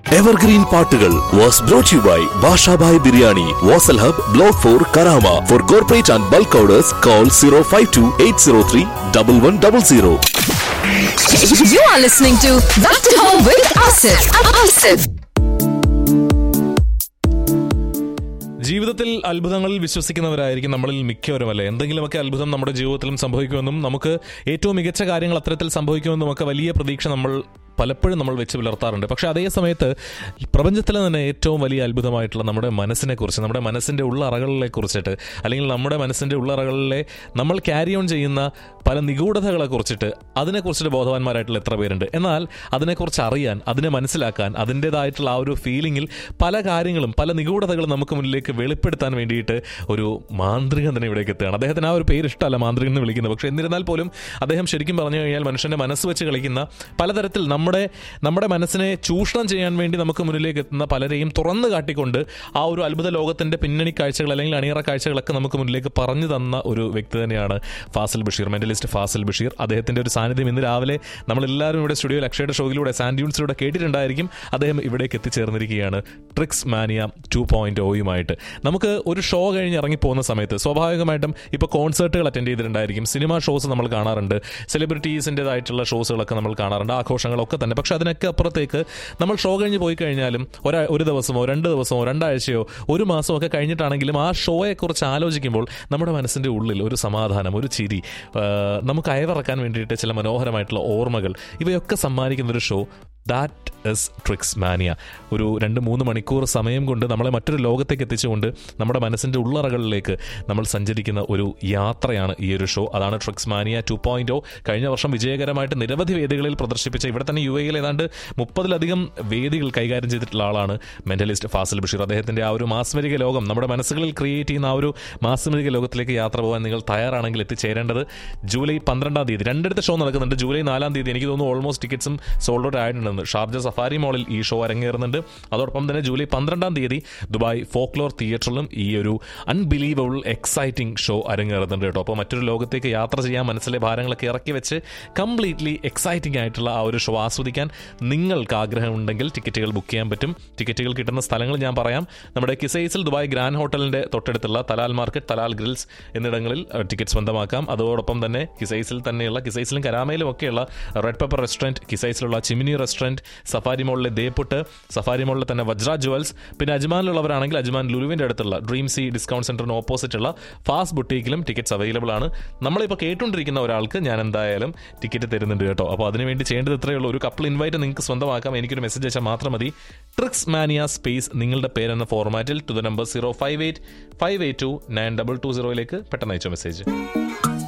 Evergreen പാട്ടുകൾ was brought you by Bashabhai biryani Vasal hub block four Karama for corporate and bulk orders call zero five two eight zero three double one double zero You are listening to Back to Home with Asif. Asif. ജീവിതത്തിൽ അത്ഭുതങ്ങളിൽ വിശ്വസിക്കുന്നവരായിരിക്കും നമ്മളിൽ മിക്കവരുമല്ലേ എന്തെങ്കിലുമൊക്കെ അത്ഭുതം നമ്മുടെ ജീവിതത്തിലും സംഭവിക്കുമെന്നും നമുക്ക് ഏറ്റവും മികച്ച കാര്യങ്ങൾ അത്തരത്തിൽ സംഭവിക്കുമെന്നും ഒക്കെ വലിയ പ്രതീക്ഷ നമ്മൾ പലപ്പോഴും നമ്മൾ വെച്ച് പുലർത്താറുണ്ട് പക്ഷെ അതേ സമയത്ത് ഈ പ്രപഞ്ചത്തിലെ തന്നെ ഏറ്റവും വലിയ അത്ഭുതമായിട്ടുള്ള നമ്മുടെ മനസ്സിനെ കുറിച്ച് നമ്മുടെ മനസ്സിൻ്റെ ഉള്ളറകളിലെ കുറിച്ചിട്ട് അല്ലെങ്കിൽ നമ്മുടെ മനസ്സിൻ്റെ ഉള്ളറകളിലെ നമ്മൾ ക്യാരി ഓൺ ചെയ്യുന്ന പല നിഗൂഢതകളെ കുറിച്ചിട്ട് അതിനെക്കുറിച്ചിട്ട് ബോധവാന്മാരായിട്ടുള്ള എത്ര പേരുണ്ട് എന്നാൽ അതിനെക്കുറിച്ച് അറിയാൻ അതിനെ മനസ്സിലാക്കാൻ അതിൻ്റെതായിട്ടുള്ള ആ ഒരു ഫീലിങ്ങിൽ പല കാര്യങ്ങളും പല നിഗൂഢതകളും നമുക്ക് മുന്നിലേക്ക് വെളിപ്പെടുത്താൻ വേണ്ടിയിട്ട് ഒരു മാന്ത്രികൻ തന്നെ ഇവിടേക്ക് എത്തുകയാണ് അദ്ദേഹത്തിന് ആ ഒരു പേര് ഇഷ്ടമല്ല മാന്ത്രികൻ എന്ന് വിളിക്കുന്നത് പക്ഷേ എന്നിരുന്നാൽ പോലും അദ്ദേഹം ശരിക്കും പറഞ്ഞു കഴിഞ്ഞാൽ മനുഷ്യൻ്റെ മനസ്സ് വെച്ച് കളിക്കുന്ന പലതരത്തിൽ നമ്മുടെ നമ്മുടെ മനസ്സിനെ ചൂഷണം ചെയ്യാൻ വേണ്ടി നമുക്ക് മുന്നിലേക്ക് എത്തുന്ന പലരെയും തുറന്നു കാട്ടിക്കൊണ്ട് ആ ഒരു അത്ഭുത ലോകത്തിൻ്റെ പിന്നണി കാഴ്ചകൾ അല്ലെങ്കിൽ അണിയറ കാഴ്ചകളൊക്കെ നമുക്ക് മുന്നിലേക്ക് പറഞ്ഞു തന്ന ഒരു വ്യക്തി തന്നെയാണ് ഫാസിൽ ബഷീർ മെന്റലിസ്റ്റ് ഫാസിൽ ബഷീർ അദ്ദേഹത്തിൻ്റെ ഒരു സാന്നിധ്യം ഇന്ന് രാവിലെ നമ്മളെല്ലാവരും ഇവിടെ സ്റ്റുഡിയോയിൽ അക്ഷയുടെ ഷോയിലൂടെ സാൻഡ്യൂൺസിലൂടെ കേട്ടിട്ടുണ്ടായിരിക്കും അദ്ദേഹം ഇവിടേക്ക് എത്തിച്ചേർന്നിരിക്കുകയാണ് ട്രിക്സ് മാനിയ ടു പോയിന്റ് ഓയുമായിട്ട് നമുക്ക് ഒരു ഷോ കഴിഞ്ഞ് ഇറങ്ങി പോകുന്ന സമയത്ത് സ്വാഭാവികമായിട്ടും ഇപ്പോൾ കോൺസേർട്ടുകൾ അറ്റൻഡ് ചെയ്തിട്ടുണ്ടായിരിക്കും സിനിമ ഷോസ് നമ്മൾ കാണാറുണ്ട് സെലിബ്രിറ്റീസിൻ്റെതായിട്ടുള്ള ഷോസുകളൊക്കെ നമ്മൾ കാണാറുണ്ട് ആഘോഷങ്ങളൊക്കെ തന്നെ പക്ഷെ അതിനൊക്കെ അപ്പുറത്തേക്ക് നമ്മൾ ഷോ കഴിഞ്ഞ് പോയി കഴിഞ്ഞാലും ഒരാ ഒരു ദിവസമോ രണ്ട് ദിവസമോ രണ്ടാഴ്ചയോ ഒരു മാസമോ ഒക്കെ കഴിഞ്ഞിട്ടാണെങ്കിലും ആ ഷോയെക്കുറിച്ച് ആലോചിക്കുമ്പോൾ നമ്മുടെ മനസ്സിൻ്റെ ഉള്ളിൽ ഒരു സമാധാനം ഒരു ചിരി ആ, നമുക്ക് അയവിറക്കാൻ വേണ്ടിയിട്ട് ചില മനോഹരമായിട്ടുള്ള ഓർമ്മകൾ ഇവയൊക്കെ സമ്മാനിക്കുന്ന ഒരു show that is tricks mania ഒരു രണ്ട് മൂന്ന് മണിക്കൂർ സമയം കൊണ്ട് നമ്മളെ മറ്റൊരു ലോകത്തേക്ക് എത്തിച്ചുകൊണ്ട് നമ്മുടെ മനസ്സിൻ്റെ ഉള്ളറകളിലേക്ക് നമ്മൾ സഞ്ചരിക്കുന്ന ഒരു യാത്രയാണ് ഈ ഒരു ഷോ അതാണ് ട്രിക്സ് മാനിയ ടു പോയിന്റ് കഴിഞ്ഞ വർഷം വിജയകരമായിട്ട് നിരവധി വേദികളിൽ പ്രദർശിപ്പിച്ച ഇവിടെ തന്നെ യു എയിൽ ഏതാണ്ട് മുപ്പതിലധികം വേദികൾ കൈകാര്യം ചെയ്തിട്ടുള്ള ആളാണ് മെന്റലിസ്റ്റ് ഫാസിൽ ബഷീർ അദ്ദേഹത്തിന്റെ ആ ഒരു മാസ്മരിക ലോകം നമ്മുടെ മനസ്സുകളിൽ ക്രിയേറ്റ് ചെയ്യുന്ന ആ ഒരു മാസ്മരിക ലോകത്തിലേക്ക് യാത്ര പോകാൻ നിങ്ങൾ തയ്യാറാണെങ്കിൽ എത്തിച്ചേരേണ്ടത് ജൂലൈ പന്ത്രണ്ടാം തീയതി രണ്ടിടത്ത് ഷോ നടക്കുന്നുണ്ട് ജൂലൈ നാലാം തീയതി എനിക്ക് തോന്നുന്നു ഓൾമോസ്റ്റ് ടിക്കറ്റ്സും സോൾഡ് ഔട്ട് ആയിട്ടുണ്ടെന്ന് ഷാർജ സഫാരി മോളിൽ ഈ ഷോ അരങ്ങേറുന്നുണ്ട് അതോടൊപ്പം തന്നെ ജൂലൈ പന്ത്രണ്ടാം തീയതി ദുബായ് ഫോക്ലോർ തിയേറ്ററിലും ഈ ഒരു അൺബിലീവബിൾ എക്സൈറ്റിംഗ് ഷോ അരങ്ങേറുന്നുണ്ട് കേട്ടോ അപ്പോൾ മറ്റൊരു ലോകത്തേക്ക് യാത്ര ചെയ്യാൻ മനസ്സിലെ ഭാരങ്ങളൊക്കെ ഇറക്കി വെച്ച് കംപ്ലീറ്റ്ലി എക്സൈറ്റിംഗ് ആയിട്ടുള്ള ആ ഒരു ഷോ ആസ്വദിക്കാൻ നിങ്ങൾക്ക് ആഗ്രഹമുണ്ടെങ്കിൽ ടിക്കറ്റുകൾ ബുക്ക് ചെയ്യാൻ പറ്റും ടിക്കറ്റുകൾ കിട്ടുന്ന സ്ഥലങ്ങൾ ഞാൻ പറയാം നമ്മുടെ കിസൈസിൽ ദുബായ് ഗ്രാൻഡ് ഹോട്ടലിന്റെ തൊട്ടടുത്തുള്ള തലാൽ മാർക്കറ്റ് തലാൽ ഗ്രിൽസ് എന്നിടങ്ങളിൽ അഹ്, ടിക്കറ്റ് സ്വന്തമാക്കാം അതോടൊപ്പം തന്നെ കിസൈസിൽ തന്നെയുള്ള കിസൈസിലും കരാമയിലും ഒക്കെയുള്ള റെഡ് പെപ്പർ റെസ്റ്റോറൻറ്റ് കിസൈസിലുള്ള ചിമിനി റെസ്റ്റോറൻറ്റ് സഫാരി മോളിലെ ദേപ്പുട്ട് സഫാരി മോളിലെ തന്നെ വജ്ര ജുവൽസ് പിന്നെ അജ്മാനിലുള്ളവരാണെങ്കിൽ അജ്മാൻ ലുലുവിൻ്റെ അടുത്തുള്ള ഡ്രീം സി ഡിസ്കൗണ്ട് സെന്ററിന് ഓപ്പോസിറ്റ് ഉള്ള ഫാസ്റ്റ് ബുട്ടീക്കിലും ടിക്കറ്റ്സ് അവൈലബിൾ ആണ് നമ്മളിപ്പോൾ കേട്ടുകൊണ്ടിരിക്കുന്ന ഒരാൾക്ക് ഞാൻ എന്തായാലും ടിക്കറ്റ് തരുന്നുണ്ട് കേട്ടോ അപ്പോൾ അതിനുവേണ്ടി ചെയ്യേണ്ടത് ഇത്രയേ ഉള്ളൂ ഒരു കപ്പിൾ ഇൻവൈറ്റ് നിങ്ങൾക്ക് സ്വന്തമാക്കാം എനിക്കൊരു മെസ്സേജ് അയച്ചാൽ മാത്രം മതി ട്രിക്സ് മാനിയ സ്പേസ് നിങ്ങളുടെ പേരെന്ന ഫോർമാറ്റിൽ to the number zero five eight five eight two nine double two സീറോയിലേക്ക് പെട്ടെന്ന് അയച്ചോ മെസ്സേജ്